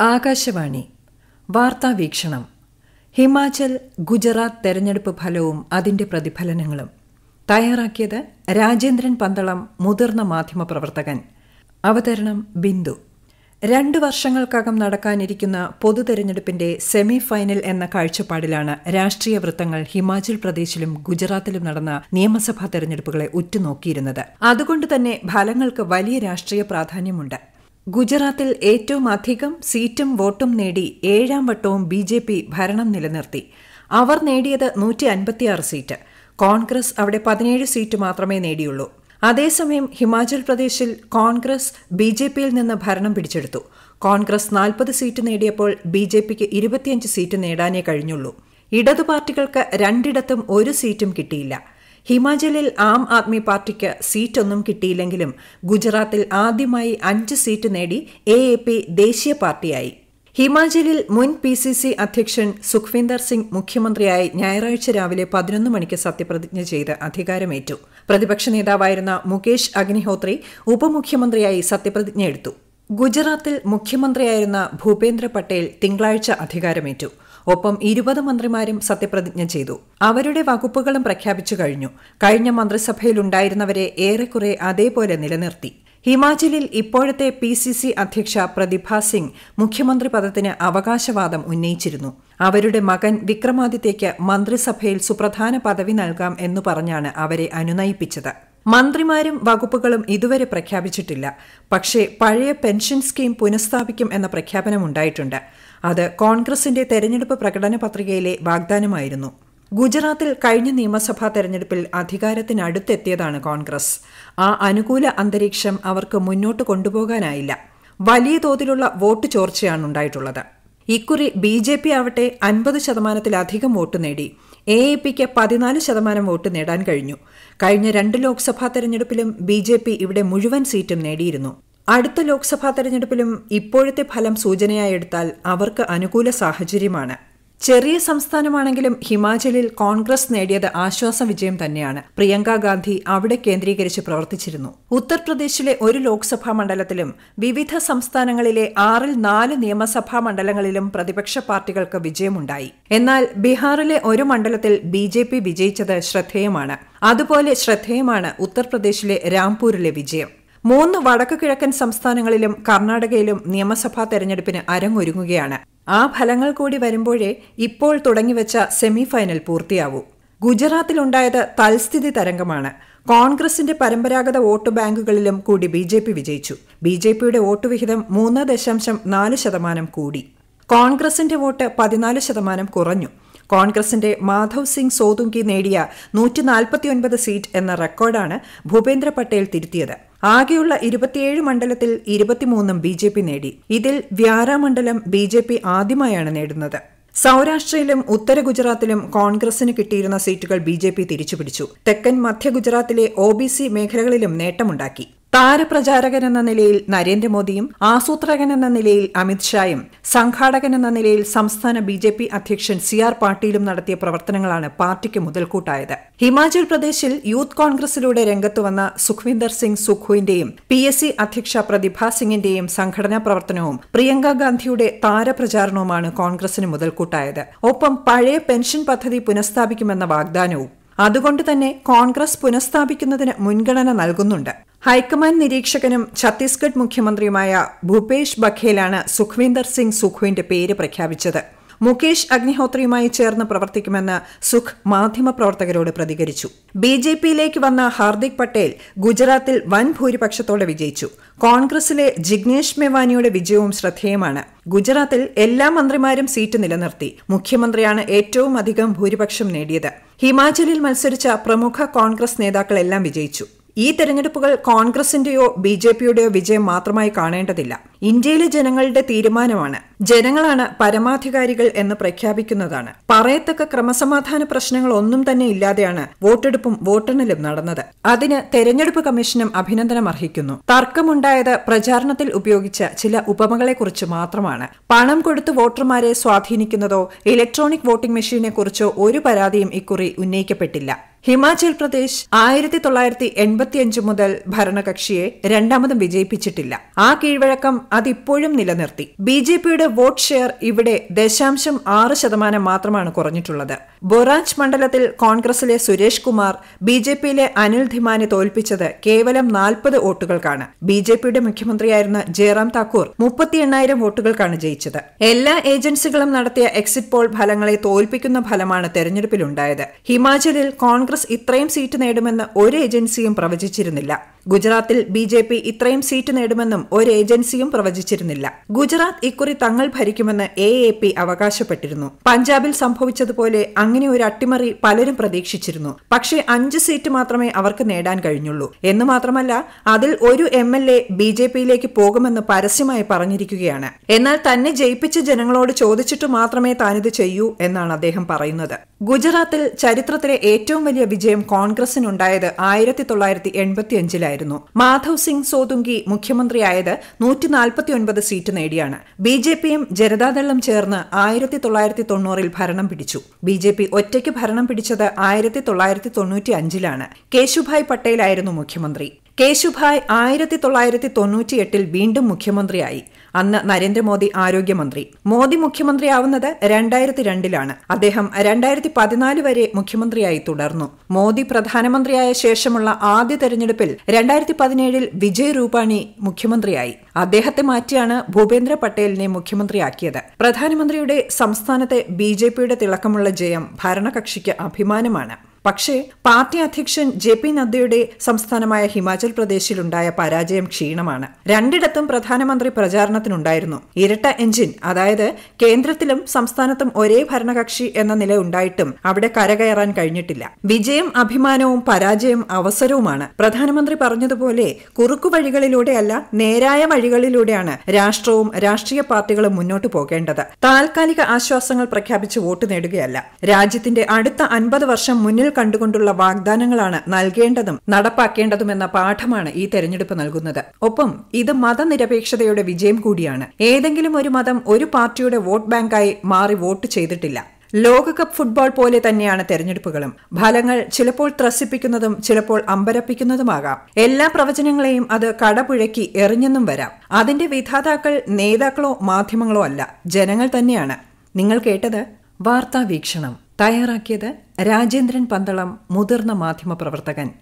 ആകാശവാണി വാർത്താ വീക്ഷണം ഹിമാചൽ ഗുജറാത്ത് തെരഞ്ഞെടുപ്പ് ഫലവും അതിന്റെ പ്രതിഫലനങ്ങളും തയ്യാറാക്കിയത് രാജേന്ദ്രൻ പന്തളം മുതിർന്ന മാധ്യമപ്രവർത്തകൻ അവതരണം ബിന്ദു രണ്ടു വർഷങ്ങൾക്കകം നടക്കാനിരിക്കുന്ന പൊതു തെരഞ്ഞെടുപ്പിന്റെ സെമി ഫൈനൽ എന്ന കാഴ്ചപ്പാടിലാണ് രാഷ്ട്രീയ വൃത്തങ്ങൾ ഹിമാചൽ പ്രദേശിലും ഗുജറാത്തിലും നടന്ന നിയമസഭാ തെരഞ്ഞെടുപ്പുകളെ ഉറ്റുനോക്കിയിരുന്നത് അതുകൊണ്ട് തന്നെ ഫലങ്ങൾക്ക് വലിയ രാഷ്ട്രീയ പ്രാധാന്യമുണ്ട് ഗുജറാത്തിൽ ഏറ്റവും അധികം സീറ്റും വോട്ടും നേടി ഏഴാം വട്ടവും ബി ജെ പി ഭരണം നിലനിർത്തി അവർ നേടിയത് നൂറ്റി അൻപത്തിയാറ് സീറ്റ് കോൺഗ്രസ് അവിടെ പതിനേഴ് സീറ്റ് മാത്രമേ നേടിയുള്ളൂ അതേസമയം ഹിമാചൽ പ്രദേശിൽ കോൺഗ്രസ് ബി ജെ പിയിൽ നിന്ന് ഭരണം പിടിച്ചെടുത്തു കോൺഗ്രസ് നാൽപ്പത് സീറ്റ് നേടിയപ്പോൾ ബി ജെ പിക്ക് ഇരുപത്തിയഞ്ച് സീറ്റ് നേടാനേ കഴിഞ്ഞുള്ളൂ ഇടതു പാർട്ടികൾക്ക് രണ്ടിടത്തും ഒരു സീറ്റും കിട്ടിയില്ല ഹിമാചലിൽ ആം ആദ്മി പാർട്ടിക്ക് സീറ്റൊന്നും കിട്ടിയില്ലെങ്കിലും ഗുജറാത്തിൽ ആദ്യമായി അഞ്ച് സീറ്റ് നേടി എ എ പി ദേശീയ പാർട്ടിയായി ഹിമാചലിൽ മുൻ പി സി സി അധ്യക്ഷൻ സുഖ്വീന്ദർ സിംഗ് മുഖ്യമന്ത്രിയായി ഞായറാഴ്ച രാവിലെ പതിനൊന്ന് മണിക്ക് സത്യപ്രതിജ്ഞ ചെയ്ത് അധികാരമേറ്റു പ്രതിപക്ഷ നേതാവായിരുന്ന മുകേഷ് അഗ്നിഹോത്രി ഉപമുഖ്യമന്ത്രിയായി സത്യപ്രതിജ്ഞ എടുത്തു ഗുജറാത്തിൽ മുഖ്യമന്ത്രിയായിരുന്ന ഭൂപേന്ദ്ര പട്ടേൽ തിങ്കളാഴ്ച അധികാരമേറ്റു ഒപ്പം ഇരുപത് മന്ത്രിമാരും സത്യപ്രതിജ്ഞ ചെയ്തു അവരുടെ വകുപ്പുകളും പ്രഖ്യാപിച്ചു കഴിഞ്ഞു കഴിഞ്ഞ മന്ത്രിസഭയിലുണ്ടായിരുന്നവരെ ഏറെക്കുറെ അതേപോലെ നിലനിർത്തി ഹിമാചലിൽ ഇപ്പോഴത്തെ പി സി സി അധ്യക്ഷ പ്രതിഭ സിംഗ് മുഖ്യമന്ത്രി പദത്തിന് അവകാശവാദം ഉന്നയിച്ചിരുന്നു അവരുടെ മകൻ വിക്രമാദിത്യയ്ക്ക് മന്ത്രിസഭയിൽ സുപ്രധാന പദവി നൽകാം എന്നു പറഞ്ഞാണ് അവരെ അനുനയിപ്പിച്ചത് മന്ത്രിമാരും വകുപ്പുകളും ഇതുവരെ പ്രഖ്യാപിച്ചിട്ടില്ല പക്ഷേ പഴയ പെൻഷൻ സ്കീം പുനഃസ്ഥാപിക്കും എന്ന പ്രഖ്യാപനമുണ്ടായിട്ടുണ്ട് അത് കോൺഗ്രസിന്റെ തെരഞ്ഞെടുപ്പ് പ്രകടന പത്രികയിലെ വാഗ്ദാനമായിരുന്നു ഗുജറാത്തിൽ കഴിഞ്ഞ നിയമസഭാ തെരഞ്ഞെടുപ്പിൽ അധികാരത്തിനടുത്തെത്തിയതാണ് കോൺഗ്രസ് ആ അനുകൂല അന്തരീക്ഷം അവർക്ക് മുന്നോട്ട് കൊണ്ടുപോകാനായില്ല വലിയ തോതിലുള്ള വോട്ട് ചോർച്ചയാണ് ഉണ്ടായിട്ടുള്ളത് ഇക്കുറി ബി ജെ പി ആവട്ടെ അൻപത് ശതമാനത്തിലധികം വോട്ട് നേടി എ എ പിക്ക് പതിനാല് ശതമാനം വോട്ട് നേടാൻ കഴിഞ്ഞു കഴിഞ്ഞ രണ്ട് ലോക്സഭാ തെരഞ്ഞെടുപ്പിലും ബി ജെ പി ഇവിടെ മുഴുവൻ സീറ്റും നേടിയിരുന്നു അടുത്ത ലോക്സഭാ തെരഞ്ഞെടുപ്പിലും ഇപ്പോഴത്തെ ഫലം സൂചനയായി എടുത്താൽ അവർക്ക് അനുകൂല സാഹചര്യമാണ് ചെറിയ സംസ്ഥാനമാണെങ്കിലും ഹിമാചലിൽ കോൺഗ്രസ് നേടിയത് ആശ്വാസ വിജയം തന്നെയാണ് പ്രിയങ്ക ഗാന്ധി അവിടെ കേന്ദ്രീകരിച്ച് പ്രവർത്തിച്ചിരുന്നു ഉത്തർപ്രദേശിലെ ഒരു ലോക്സഭാ മണ്ഡലത്തിലും വിവിധ സംസ്ഥാനങ്ങളിലെ ആറിൽ നാല് നിയമസഭാ മണ്ഡലങ്ങളിലും പ്രതിപക്ഷ പാർട്ടികൾക്ക് വിജയമുണ്ടായി എന്നാൽ ബീഹാറിലെ ഒരു മണ്ഡലത്തിൽ ബി ജെ പി വിജയിച്ചത് ശ്രദ്ധേയമാണ് അതുപോലെ ശ്രദ്ധേയമാണ് ഉത്തർപ്രദേശിലെ രാംപൂരിലെ വിജയം മൂന്ന് വടക്കു കിഴക്കൻ സംസ്ഥാനങ്ങളിലും കർണാടകയിലും നിയമസഭാ തെരഞ്ഞെടുപ്പിന് അരങ്ങൊരുങ്ങുകയാണ് ആ ഫലങ്ങൾ കൂടി വരുമ്പോഴേ ഇപ്പോൾ തുടങ്ങിവെച്ച സെമി ഫൈനൽ പൂർത്തിയാവൂ ഗുജറാത്തിലുണ്ടായത് തൽസ്ഥിതി തരംഗമാണ് കോൺഗ്രസിന്റെ പരമ്പരാഗത വോട്ട് ബാങ്കുകളിലും കൂടി ബി ജെ പി വിജയിച്ചു ബി ജെ പിയുടെ വോട്ട് വിഹിതം മൂന്ന് ദശാംശം നാല് ശതമാനം കൂടി കോൺഗ്രസിന്റെ വോട്ട് പതിനാല് ശതമാനം കുറഞ്ഞു കോൺഗ്രസിന്റെ മാധവ് സിംഗ് സോതുങ്കി നേടിയ നൂറ്റി നാൽപ്പത്തിയൊൻപത് സീറ്റ് എന്ന റെക്കോർഡാണ് ഭൂപേന്ദ്ര പട്ടേൽ തിരുത്തിയത് ആകെയുള്ള ഇരുപത്തിയേഴ് മണ്ഡലത്തിൽ ഇരുപത്തിമൂന്നും ബി ജെ പി നേടി ഇതിൽ വ്യാര മണ്ഡലം ബി ജെ പി ആദ്യമായാണ് നേടുന്നത് സൌരാഷ്ട്രയിലും ഉത്തര ഗുജറാത്തിലും കോൺഗ്രസിന് കിട്ടിയിരുന്ന സീറ്റുകൾ ബി ജെ പി തിരിച്ചുപിടിച്ചു തെക്കൻ മധ്യ ഗുജറാത്തിലെ ഒ ബി സി മേഖലകളിലും നേട്ടമുണ്ടാക്കി താരപ്രചാരകൻ എന്ന നിലയിൽ നരേന്ദ്രമോദിയും ആസൂത്രകൻ എന്ന നിലയിൽ അമിത്ഷായും സംഘാടകൻ എന്ന നിലയിൽ സംസ്ഥാന ബി ജെ പി അധ്യക്ഷൻ സി ആർ പാട്ടീലും നടത്തിയ പ്രവർത്തനങ്ങളാണ് പാർട്ടിക്ക് മുതൽക്കൂട്ടായത് ഹിമാചൽ പ്രദേശിൽ യൂത്ത് കോൺഗ്രസിലൂടെ രംഗത്ത് വന്ന സുഖ്വിന്ദർ സിംഗ് സുഖുവിന്റെയും പി എസ് സി അധ്യക്ഷ പ്രതിഭ സിംഗിന്റെയും സംഘടനാ പ്രവർത്തനവും പ്രിയങ്ക ഗാന്ധിയുടെ താരപ്രചാരണവുമാണ് കോൺഗ്രസിന് മുതൽക്കൂട്ടായത് ഒപ്പം പഴയ പെൻഷൻ പദ്ധതി പുനഃസ്ഥാപിക്കുമെന്ന വാഗ്ദാനവും അതുകൊണ്ട് തന്നെ കോൺഗ്രസ് പുനഃസ്ഥാപിക്കുന്നതിന് മുൻഗണന നൽകുന്നുണ്ട് ഹൈക്കമാൻഡ് നിരീക്ഷകനും ഛത്തീസ്ഗഡ് മുഖ്യമന്ത്രിയുമായ ഭൂപേഷ് ബഖേലാണ് സുഖ്വീന്ദർ സിംഗ് സുഖുവിന്റെ പേര് പ്രഖ്യാപിച്ചത് മുകേഷ് അഗ്നിഹോത്രിയുമായി ചേർന്ന് പ്രവർത്തിക്കുമെന്ന് സുഖ് മാധ്യമപ്രവർത്തകരോട് പ്രതികരിച്ചു ബി ജെ പിയിലേക്ക് വന്ന ഹാർദിക് പട്ടേൽ ഗുജറാത്തിൽ വൻ ഭൂരിപക്ഷത്തോടെ വിജയിച്ചു കോൺഗ്രസിലെ ജിഗ്നേഷ് മെവാനിയുടെ വിജയവും ശ്രദ്ധേയമാണ് ഗുജറാത്തിൽ എല്ലാ മന്ത്രിമാരും സീറ്റ് നിലനിർത്തി മുഖ്യമന്ത്രിയാണ് ഏറ്റവും അധികം ഭൂരിപക്ഷം നേടിയത് ഹിമാചലിൽ മത്സരിച്ച പ്രമുഖ കോൺഗ്രസ് നേതാക്കളെല്ലാം വിജയിച്ചു ഈ തെരഞ്ഞെടുപ്പുകൾ കോൺഗ്രസിന്റെയോ ബി ജെ പിയുടെയോ വിജയം മാത്രമായി കാണേണ്ടതില്ല ഇന്ത്യയിലെ ജനങ്ങളുടെ തീരുമാനമാണ് ജനങ്ങളാണ് പരമാധികാരികൾ എന്ന് പ്രഖ്യാപിക്കുന്നതാണ് പറയത്തക്ക ക്രമസമാധാന പ്രശ്നങ്ങൾ ഒന്നും തന്നെ ഇല്ലാതെയാണ് വോട്ടെടുപ്പും വോട്ടെണ്ണലും നടന്നത് അതിന് തെരഞ്ഞെടുപ്പ് കമ്മീഷനും അഭിനന്ദനം അർഹിക്കുന്നു തർക്കമുണ്ടായത് പ്രചാരണത്തിൽ ഉപയോഗിച്ച ചില ഉപമകളെക്കുറിച്ച് മാത്രമാണ് പണം കൊടുത്ത് വോട്ടർമാരെ സ്വാധീനിക്കുന്നതോ ഇലക്ട്രോണിക് വോട്ടിംഗ് മെഷീനെ കുറിച്ചോ ഒരു പരാതിയും ഇക്കുറി ഉന്നയിക്കപ്പെട്ടില്ല ഹിമാചൽ പ്രദേശ് ആയിരത്തി തൊള്ളായിരത്തി എൺപത്തിയഞ്ച് മുതൽ ഭരണകക്ഷിയെ രണ്ടാമതും വിജയിപ്പിച്ചിട്ടില്ല ആ കീഴ്വഴക്കം അതിപ്പോഴും നിലനിർത്തി ബി ജെ പിയുടെ വോട്ട് ഷെയർ ഇവിടെ ദശാംശം ആറ് ശതമാനം മാത്രമാണ് കുറഞ്ഞിട്ടുള്ളത് ബൊറാജ് മണ്ഡലത്തിൽ കോൺഗ്രസിലെ സുരേഷ് കുമാർ ബി ജെ പിയിലെ അനിൽ ധിമാനെ തോൽപ്പിച്ചത് കേവലം നാൽപ്പത് വോട്ടുകൾക്കാണ് ബി ജെ പിയുടെ മുഖ്യമന്ത്രിയായിരുന്ന ജയറാം താക്കൂർ മുപ്പത്തി എണ്ണായിരം വോട്ടുകൾക്കാണ് ജയിച്ചത് എല്ലാ ഏജൻസികളും നടത്തിയ എക്സിറ്റ് പോൾ ഫലങ്ങളെ തോൽപ്പിക്കുന്ന ഫലമാണ് തെരഞ്ഞെടുപ്പിലുണ്ടായത് ഹിമാചലിൽ കോൺഗ്രസ് ഇത്രയും സീറ്റ് നേടുമെന്ന് ഒരു ഏജൻസിയും പ്രവചിച്ചിരുന്നില്ല ഗുജറാത്തിൽ ബി ജെ പി ഇത്രയും സീറ്റ് നേടുമെന്നും ഒരു ഏജൻസിയും പ്രവചിച്ചിരുന്നില്ല ഗുജറാത്ത് ഇക്കുറി തങ്ങൾ ഭരിക്കുമെന്ന് എ എ പി അവകാശപ്പെട്ടിരുന്നു പഞ്ചാബിൽ സംഭവിച്ചതുപോലെ അങ്ങനെ ഒരു അട്ടിമറി പലരും പ്രതീക്ഷിച്ചിരുന്നു പക്ഷേ അഞ്ച് സീറ്റ് മാത്രമേ അവർക്ക് നേടാൻ കഴിഞ്ഞുള്ളൂ എന്ന് മാത്രമല്ല അതിൽ ഒരു M L A B J പിയിലേക്ക് പോകുമെന്ന് പരസ്യമായി പറഞ്ഞിരിക്കുകയാണ് എന്നാൽ തന്നെ ജയിപ്പിച്ച ജനങ്ങളോട് ചോദിച്ചിട്ട് മാത്രമേ താനിത് ചെയ്യൂ എന്നാണ് അദ്ദേഹം പറയുന്നത് ഗുജറാത്തിൽ ചരിത്രത്തിലെ ഏറ്റവും വലിയ വിജയം കോൺഗ്രസിനുണ്ടായത് ആയിരത്തി തൊള്ളായിരത്തി എൺപത്തിയഞ്ചിലായിരുന്നു മാധവ് സിംഗ് സോതുങ്കി മുഖ്യമന്ത്രിയായത് നൂറ്റി നാൽപ്പത്തിയൊൻപത് സീറ്റ് നേടിയാണ് ബി ജെ പിയും ജനതാദളും ചേർന്ന് ആയിരത്തി തൊള്ളായിരത്തി തൊണ്ണൂറിൽ ഭരണം പിടിച്ചു ബി ജെ പി ഒറ്റയ്ക്ക് ഭരണം പിടിച്ചത് ആയിരത്തി തൊള്ളായിരത്തി തൊണ്ണൂറ്റി അഞ്ചിലാണ് കേശുഭായ് പട്ടേലായിരുന്നു മുഖ്യമന്ത്രി കേശുഭായ് ആയിരത്തി തൊള്ളായിരത്തി തൊണ്ണൂറ്റിയെട്ടിൽ വീണ്ടും മുഖ്യമന്ത്രിയായി അന്ന് നരേന്ദ്രമോദി ആരോഗ്യമന്ത്രി മോദി മുഖ്യമന്ത്രിയാവുന്നത് രണ്ടായിരത്തി രണ്ടിലാണ് അദ്ദേഹം രണ്ടായിരത്തി പതിനാല് വരെ മുഖ്യമന്ത്രിയായി തുടർന്നു മോദി പ്രധാനമന്ത്രിയായ ശേഷമുള്ള ആദ്യ തെരഞ്ഞെടുപ്പിൽ രണ്ടായിരത്തി പതിനേഴിൽ വിജയ് രൂപാണി മുഖ്യമന്ത്രിയായി അദ്ദേഹത്തെ മാറ്റിയാണ് ഭൂപേന്ദ്ര പട്ടേലിനെ മുഖ്യമന്ത്രിയാക്കിയത് പ്രധാനമന്ത്രിയുടെ സംസ്ഥാനത്തെ ബി തിളക്കമുള്ള ജയം ഭരണകക്ഷിക്ക് അഭിമാനമാണ് പക്ഷേ പാർട്ടി അധ്യക്ഷൻ ജെ പി നദ്ദയുടെ സംസ്ഥാനമായ ഹിമാചൽ പ്രദേശിലുണ്ടായ പരാജയം ക്ഷീണമാണ് രണ്ടിടത്തും പ്രധാനമന്ത്രി പ്രചാരണത്തിനുണ്ടായിരുന്നു ഇരട്ട എഞ്ചിൻ അതായത് കേന്ദ്രത്തിലും സംസ്ഥാനത്തും ഒരേ ഭരണകക്ഷി എന്ന നില ഉണ്ടായിട്ടും അവിടെ കരകയറാൻ കഴിഞ്ഞിട്ടില്ല വിജയം അഭിമാനവും പരാജയം അവസരവുമാണ് പ്രധാനമന്ത്രി പറഞ്ഞതുപോലെ കുറുക്കു വഴികളിലൂടെയല്ല നേരായ വഴികളിലൂടെയാണ് രാഷ്ട്രവും രാഷ്ട്രീയ പാർട്ടികളും മുന്നോട്ടു പോകേണ്ടത് താൽക്കാലിക ആശ്വാസങ്ങൾ പ്രഖ്യാപിച്ച് വോട്ട് നേടുകയല്ല രാജ്യത്തിന്റെ അടുത്ത അൻപത് വർഷം മുന്നിൽ കണ്ടുകൊണ്ടുള്ള വാഗ്ദാനങ്ങളാണ് നൽകേണ്ടതും നടപ്പാക്കേണ്ടതുമെന്ന പാഠമാണ് ഈ തെരഞ്ഞെടുപ്പ് നൽകുന്നത് ഒപ്പം ഇത് മതനിരപേക്ഷതയുടെ വിജയം കൂടിയാണ് ഏതെങ്കിലും ഒരു മതം ഒരു പാർട്ടിയുടെ വോട്ട് ബാങ്കായി മാറി വോട്ട് ചെയ്തിട്ടില്ല ലോകകപ്പ് ഫുട്ബോൾ പോലെ തന്നെയാണ് തെരഞ്ഞെടുപ്പുകളും ഫലങ്ങൾ ചിലപ്പോൾ ത്രസിപ്പിക്കുന്നതും ചിലപ്പോൾ അമ്പരപ്പിക്കുന്നതുമാകാം എല്ലാ പ്രവചനങ്ങളെയും അത് കടപുഴക്കി എറിഞ്ഞെന്നും വരാം അതിന്റെ വിധാതാക്കൾ നേതാക്കളോ മാധ്യമങ്ങളോ അല്ല ജനങ്ങൾ തന്നെയാണ് നിങ്ങൾ കേട്ടത് വാർത്താ വീക്ഷണം തയ്യാറാക്കിയത് രാജേന്ദ്രൻ പന്തളം മുതിർന്ന മാധ്യമപ്രവർത്തകൻ